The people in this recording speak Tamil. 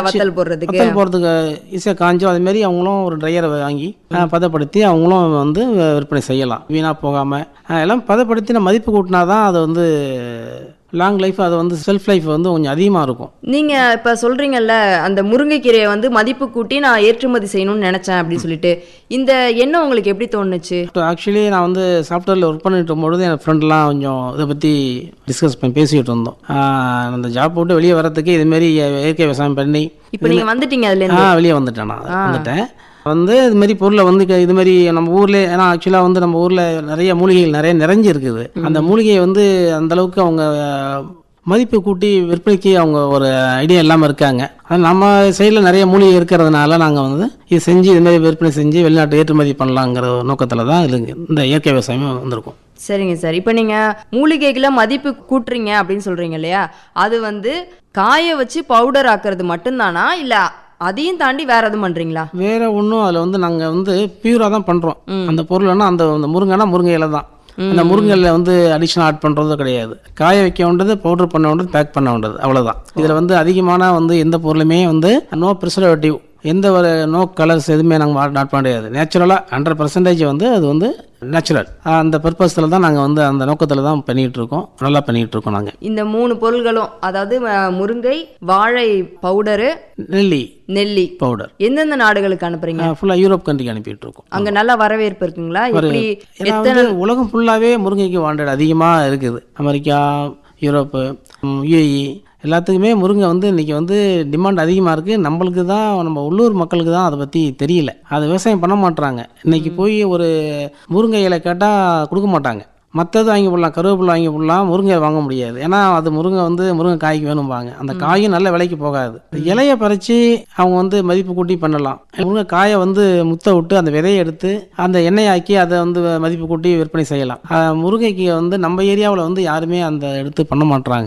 வத்தல் போடுறதுக்கு வத்தல் போடுறதுக்கு ஈஸியாக காஞ்சோ அது மாதிரி அவங்களும் ஒரு ட்ரையரை வாங்கி அஹ், பதப்படுத்தி அவங்களும் வந்து விற்பனை செய்யலாம் வீணாக போகாமல் எல்லாம் பதப்படுத்தி நம்ம மதிப்பு கூட்டினா தான் அது வந்து லாங் லைஃப் அது வந்து செல்ஃப் லைஃப் வந்து கொஞ்சம் அதிகமாக இருக்கும் நீங்க இப்ப சொல்றீங்கல்ல அந்த முருங்கைக்கீரையை வந்து மதிப்பு கூட்டி நான் ஏற்றுமதி செய்யணும்னு நினைச்சேன் அப்படின்னு சொல்லிட்டு இந்த எண்ணம் உங்களுக்கு எப்படி தோணுச்சு ஆக்சுவலி நான் வந்து சாஃப்ட்வேரில் ஒர்க் பண்ணிட்டு இருக்கும்பொழுது என் ஃப்ரெண்ட்லாம் கொஞ்சம் இதை பற்றி டிஸ்கஸ் பண்ணி பேசிக்கிட்டு இருந்தோம் ஆஹ் அந்த ஜாப் போட்டு வெளியே வர்றதுக்கு இதுமாரி இயற்கை விவசாயம் பண்ணி இப்போ நீங்க வந்துட்டீங்க அதுல ஆ இருந்து வெளியே வந்துட்டேன் நான் வந்துட்டேன் வந்து இது மாதிரி பொருளை வந்து க- இது மாதிரி நம்ம ஊர்ல ஏன்னா ஆக்சுவலாக வந்து நம்ம ஊரில் நிறைய மூலிகைகள் நிறைய நிறைஞ்சு இருக்குது அந்த மூலிகையை வந்து அந்த அளவுக்கு அவங்க அஹ், மதிப்பு கூட்டி விற்பனைக்கு அவங்க ஒரு ஐடியா இல்லாமல் இருக்காங்க அது நம்ம சைடில் நிறைய மூலிகை இருக்கிறதுனால நாங்கள் வந்து இது செஞ்சு இது மாதிரி விற்பனை செஞ்சு வெளிநாட்டு ஏற்றுமதி பண்ணலாங்கிற ஒரு நோக்கத்தில் தான் இது இந்த இயற்கை விவசாயம் வந்திருக்கும் சரிங்க சார் இப்போ நீங்க மூலிகைகளை மதிப்பு கூட்டுறீங்க அப்படின்னு சொல்றீங்க இல்லையா அது வந்து காய வச்சு பவுடர் ஆக்குறது மட்டும்தானா இல்ல அதையும் தாண்டி வேற எதுவும் பண்றீங்களா வேற ஒன்றும் அதில் வந்து நாங்கள் வந்து பியூராக தான் பண்ணுறோம் அந்த பொருள்னா அந்த அந்த முருங்கைனா முருங்கை இலை தான் அந்த முருங்கையில் வந்து அடிஷனல் ஆட் பண்ணுறது கிடையாது காய வைக்க வேண்டியது பவுடர் பண்ண வேண்டியது பேக் பண்ண வேண்டியது அவ்வளோதான் இதில் வந்து அதிகமான வந்து எந்த பொருளுமே வந்து நோ ப்ரிசர்வேட்டிவ் எந்த ஒரு நோ கலர்ஸ் எதுவுமே நாங்கள் ஆட் பண்ண முடியாது நேச்சுரலாக ஹண்ட்ரட் பர்சன்டேஜ் வந்து அது வந்து நேச்சுரல் அந்த பர்பஸில் தான் நாங்கள் வந்து அந்த நோக்கத்தில் தான் பண்ணிகிட்டு இருக்கோம் நல்லா பண்ணிகிட்டு இருக்கோம் நாங்கள் இந்த மூணு பொருள்களும் அதாவது அஹ், முருங்கை வாழை பவுடரு நெல்லி நெல்லி பவுடர் எந்தெந்த நாடுகளுக்கு அனுப்புறீங்க ஃபுல்லாக யூரோப் கண்ட்ரிக்கு அனுப்பிட்டு இருக்கோம் அங்க நல்ல வரவேற்பு இருக்குங்களா எப்படி ஏன்னா வந்து உலகம் ஃபுல்லாகவே முருங்கைக்கு வாண்டட் அதிகமாக இருக்குது அமெரிக்கா யூரோப்பு யுஏஇ எல்லாத்துக்குமே முருங்கை வந்து இன்றைக்கி வந்து டிமாண்ட் அதிகமாக இருக்குது நம்மளுக்கு தான் நம்ம உள்ளூர் மக்களுக்கு தான் அதை பற்றி தெரியல அதை விவசாயம் பண்ண மாட்றாங்க இன்றைக்கி போய் ஒரு முருங்கை இலை கேட்டால் கொடுக்க மாட்டாங்க மற்றது வாங்கி போடலாம் கருவேப்பிலை வாங்கி போடலாம் முருங்கை வாங்க முடியாது ஏன்னா அது முருங்கை வந்து முருங்கை காய்க்கு வேணும்பாங்க அந்த காயும் நல்ல விலைக்கு போகாது இலையை பறித்து அவங்க வந்து மதிப்பு கூட்டி பண்ணலாம் முருங்கை காயை வந்து முத்த விட்டு அந்த விதையை எடுத்து அந்த எண்ணெய் ஆக்கி அதை வந்து மதிப்பு கூட்டி விற்பனை செய்யலாம் அஹ் முருங்கைக்கு வந்து நம்ம ஏரியாவில் வந்து யாருமே அந்த எடுத்து பண்ண மாட்றாங்க